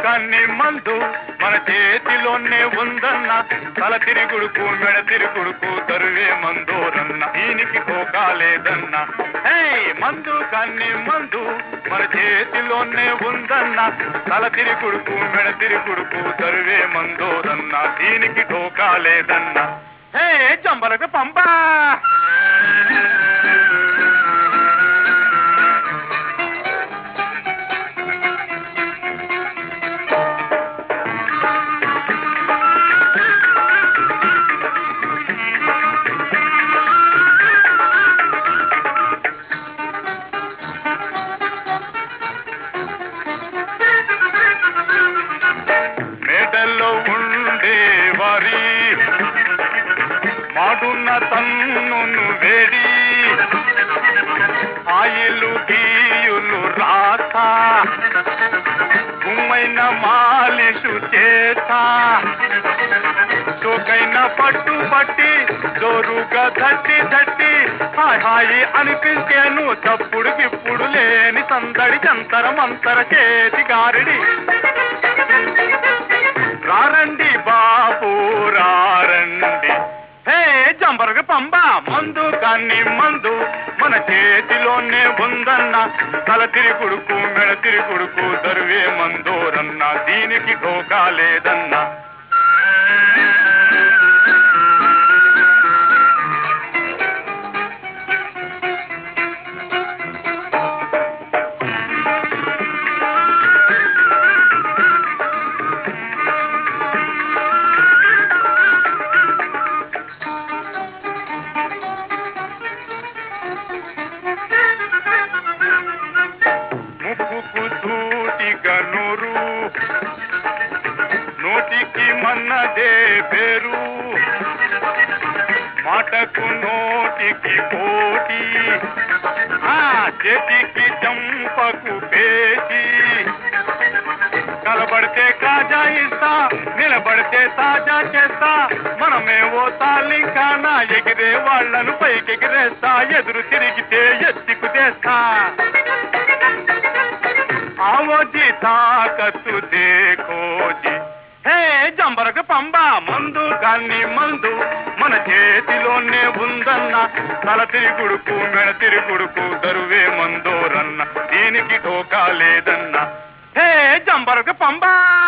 కన్ని మందు మన చేతిలోనే ఉందన్న తల తిరుగుడుకు మెడ తిరుగుడుకు తరువే మందోరన్న దీనికి తోకాలేదన్న హే మందు కన్ని మందు మన చేతిలోనే ఉందన్న తల తిరుగుడుకు మెడ తిరుగుడుకు తరువే మందోరన్న దీనికి తోకాలేదన్న హే చంబలకు పంపా మేడల్లో ఉండే వారి మాడున్న తన్నును వేడి ఆయిలు గీయులు రాత గుమ్మైన మాలిషు చేత చోకైన పట్టు పట్టి జోరుగా దట్టి దట్టి హాయ్ హాయి అనిపించేను తప్పుడు గిప్పుడు లేని సందడి చంతర మంతర చేతి గారిడి రారండి బాబు రారండి హే జంబరగ పంబ మందు కాన్ని మందు మన చేతిలోనే ఉందన్న తల తిరుగుడుకు మెడ తిరుగుడుకు దరువే మందోరన్న దీనికి ఢోకా లేదన్న ముక్కుకు సూటిగా నూరు నోటికి మన్నదే పేరు మాటకు నోటికి పోటీ ఆ చేతికి చంపకు పేచి కలబడితే కాజా ఇస్తా నిలబడితే తాజా చేస్తా మనమేవో తాలింకానా ఎగిరే వాళ్ళను పైకెగిరేస్తా ఎదురు తిరిగితే ఎత్తికు తెస్తా ఆవోజీ తాకత్తు దేకోజీ హే జంబరక పంబ మందు కాన్ని మందు మన చేతిలోనే ఉందన్న తల తిరుగుడుకు మెడ తిరుగుడుకు దరువే మందోరన్న దీనికి ఢోకా లేదన్న హే జంబరక పంబా